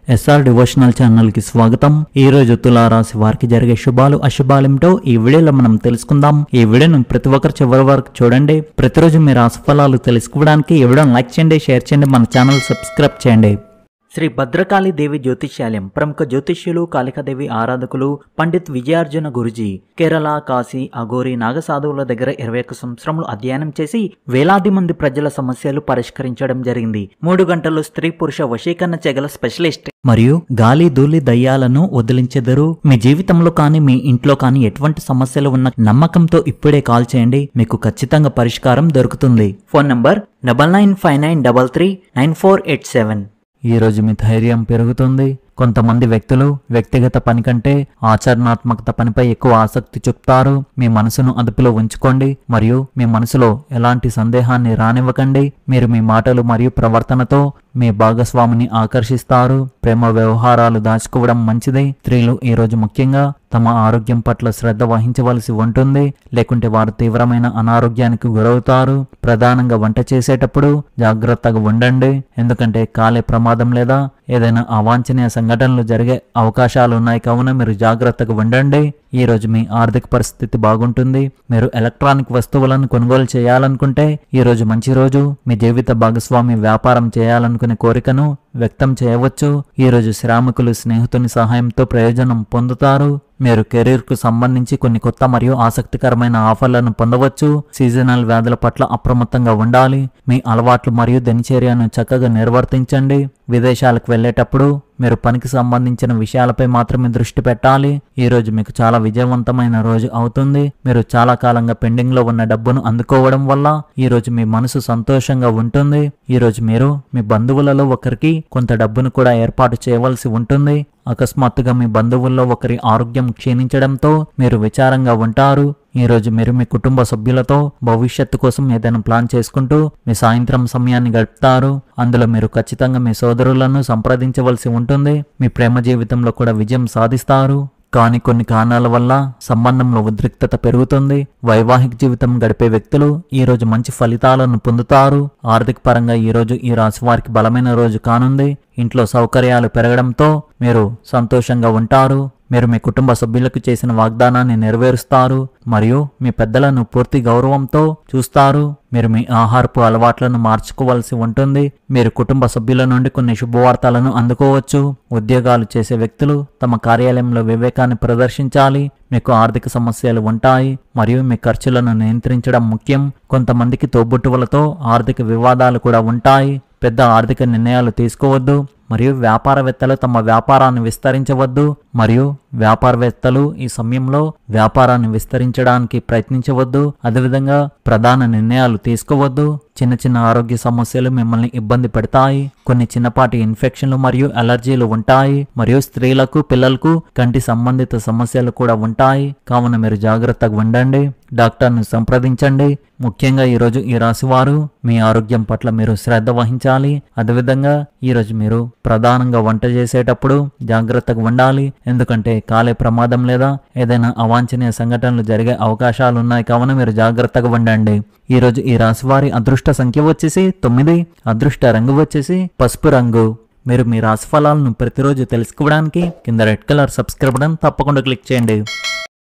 SR devotional channel కి స్వాగతం ఈ రోజు తులారాశి వారికి జరిగే శుభాలు అశుభాలేమిటో ఈ వీడియోలో మనం తెలుసుకుందాం ఈ వీడియోను ప్రతి ఒక్కరు చివరి వరకు చూడండి ప్రతిరోజు మీ రాశి ఫలాలు తెలుసుకోవడానికి ఈ వీడియోను లైక్ చేయండి షేర్ చేయండి మన ఛానల్ సబ్స్క్రైబ్ చేయండి శ్రీ భద్రకాళి దేవి జ్యోతిష్యాలయం ప్రముఖ జ్యోతిష్యులు కాళికాదేవి ఆరాధకులు పండిత్ విజయార్జున గురుజీ కేరళ కాశీ అఘోరి నాగసాధువుల దగ్గర ఇరవై ఒక్క సంవత్సరములు అధ్యయనం చేసి వేలాది మంది ప్రజల సమస్యలు పరిష్కరించడం జరిగింది మూడు గంటలు స్త్రీ పురుష వశీకరణ చెగల స్పెషలిస్ట్ మరియు గాలి ధూళి దయ్యాలను వదిలించెదరు మీ జీవితంలో కానీ మీ ఇంట్లో కానీ ఎటువంటి సమస్యలు ఉన్న నమ్మకంతో ఇప్పుడే కాల్ చేయండి మీకు ఖచ్చితంగా పరిష్కారం దొరుకుతుంది phone number double nine five nine double three nine four eight seven ఈ రోజు మీ ధైర్యం పెరుగుతుంది కొంతమంది వ్యక్తులు వ్యక్తిగత పని కంటే ఆచరణాత్మకత పనిపై ఎక్కువ ఆసక్తి చూపుతారు మీ మనసును అదుపులో ఉంచుకోండి మరియు మీ మనసులో ఎలాంటి సందేహాన్ని రానివ్వకండి మీరు మీ మాటలు మరియు ప్రవర్తనతో మీ భాగస్వామిని ఆకర్షిస్తారు ప్రేమ వ్యవహారాలు దాచుకోవడం మంచిది స్త్రీలు ఈ రోజు ముఖ్యంగా తమ ఆరోగ్యం పట్ల శ్రద్ధ వహించవలసి ఉంటుంది లేకుంటే వారు తీవ్రమైన అనారోగ్యానికి గురవుతారు ప్రధానంగా వంట చేసేటప్పుడు జాగ్రత్తగా ఉండండి ఎందుకంటే కాలే ప్రమాదం లేదా ఏదైనా అవాంఛనీయ సంఘటనలు జరిగే అవకాశాలు ఉన్నాయి కావున మీరు జాగ్రత్తగా ఉండండి ఈ రోజు మీ ఆర్థిక పరిస్థితి బాగుంటుంది మీరు ఎలక్ట్రానిక్ వస్తువులను కొనుగోలు చేయాలనుకుంటే ఈ రోజు మంచి రోజు మీ జీవిత భాగస్వామి వ్యాపారం చేయాలనుకునే కోరికను వ్యక్తం చేయవచ్చు ఈ రోజు శ్రామికులు స్నేహితుని సహాయంతో ప్రయోజనం పొందుతారు మీరు కెరీర్ కు సంబంధించి కొన్ని కొత్త మరియు ఆసక్తికరమైన ఆఫర్లను పొందవచ్చు సీజనల్ వ్యాధుల పట్ల అప్రమత్తంగా ఉండాలి మీ అలవాట్లు మరియు దినచర్యను చక్కగా నిర్వర్తించండి విదేశాలకు వెళ్ళేటప్పుడు మీరు పనికి సంబంధించిన విషయాలపై మాత్రమే దృష్టి పెట్టాలి ఈ రోజు మీకు చాలా విజయవంతమైన రోజు అవుతుంది మీరు చాలా కాలంగా పెండింగ్ లో ఉన్న డబ్బును అందుకోవడం వల్ల ఈ రోజు మీ మనసు సంతోషంగా ఉంటుంది ఈ రోజు మీరు మీ బంధువులలో ఒకరికి కొంత డబ్బును కూడా ఏర్పాటు చేయవలసి ఉంటుంది అకస్మాత్తుగా మీ బంధువుల్లో ఒకరి ఆరోగ్యం క్షీణించడంతో మీరు విచారంగా ఉంటారు ఈ రోజు మీరు మీ కుటుంబ సభ్యులతో భవిష్యత్తు కోసం ఏదైనా ప్లాన్ చేసుకుంటూ మీ సాయంత్రం సమయాన్ని గడుపుతారు అందులో మీరు ఖచ్చితంగా మీ సోదరులను సంప్రదించవలసి ఉంటుంది మీ ప్రేమ జీవితంలో కూడా విజయం సాధిస్తారు కానీ కొన్ని కారణాల వల్ల సంబంధంలో ఉద్రిక్తత పెరుగుతుంది వైవాహిక జీవితం గడిపే వ్యక్తులు ఈ రోజు మంచి ఫలితాలను పొందుతారు ఆర్థిక పరంగా ఈ రోజు ఈ రాశి వారికి బలమైన రోజు కానుంది ఇంట్లో సౌకర్యాలు పెరగడంతో మీరు సంతోషంగా ఉంటారు మీరు మీ కుటుంబ సభ్యులకు చేసిన వాగ్దానాన్ని నెరవేరుస్తారు మరియు మీ పెద్దలను పూర్తి గౌరవంతో చూస్తారు మీరు మీ ఆహారపు అలవాట్లను మార్చుకోవాల్సి ఉంటుంది మీరు కుటుంబ సభ్యుల నుండి కొన్ని శుభవార్తలను అందుకోవచ్చు ఉద్యోగాలు చేసే వ్యక్తులు తమ కార్యాలయంలో వివేకాన్ని ప్రదర్శించాలి మీకు ఆర్థిక సమస్యలు ఉంటాయి మరియు మీ ఖర్చులను నియంత్రించడం ముఖ్యం కొంతమందికి తోబుట్టువులతో ఆర్థిక వివాదాలు కూడా ఉంటాయి పెద్ద ఆర్థిక నిర్ణయాలు తీసుకోవద్దు మరియు వ్యాపారవేత్తలు తమ వ్యాపారాన్ని విస్తరించవద్దు మరియు వ్యాపారవేత్తలు ఈ సమయంలో వ్యాపారాన్ని విస్తరించడానికి ప్రయత్నించవద్దు అదేవిధంగా ప్రధాన నిర్ణయాలు తీసుకోవద్దు చిన్న చిన్న ఆరోగ్య సమస్యలు మిమ్మల్ని ఇబ్బంది పెడతాయి కొన్ని చిన్నపాటి ఇన్ఫెక్షన్లు మరియు అలర్జీలు ఉంటాయి మరియు స్త్రీలకు పిల్లలకు కంటి సంబంధిత సమస్యలు కూడా ఉంటాయి కావున మీరు జాగ్రత్తగా ఉండండి డాక్టర్ను సంప్రదించండి ముఖ్యంగా ఈరోజు ఈ రాశి వారు మీ ఆరోగ్యం పట్ల మీరు శ్రద్ధ వహించాలి అదేవిధంగా ఈరోజు మీరు ప్రధానంగా వంట చేసేటప్పుడు జాగ్రత్తగా ఉండాలి ఎందుకంటే కాలే ప్రమాదం లేదా ఏదైనా అవాంఛనీయ సంఘటనలు జరిగే అవకాశాలు ఉన్నాయి కావున మీరు జాగ్రత్తగా ఉండండి ఈ రోజు ఈ రాశి వారి అదృష్ట సంఖ్య వచ్చేసి తొమ్మిది అదృష్ట రంగు వచ్చేసి పసుపు రంగు మీరు మీ రాశి ఫలాలను ప్రతిరోజు తెలుసుకోవడానికి కింద రెడ్ కలర్ సబ్స్క్రైబ్ బటన్ తప్పకుండా క్లిక్ చేయండి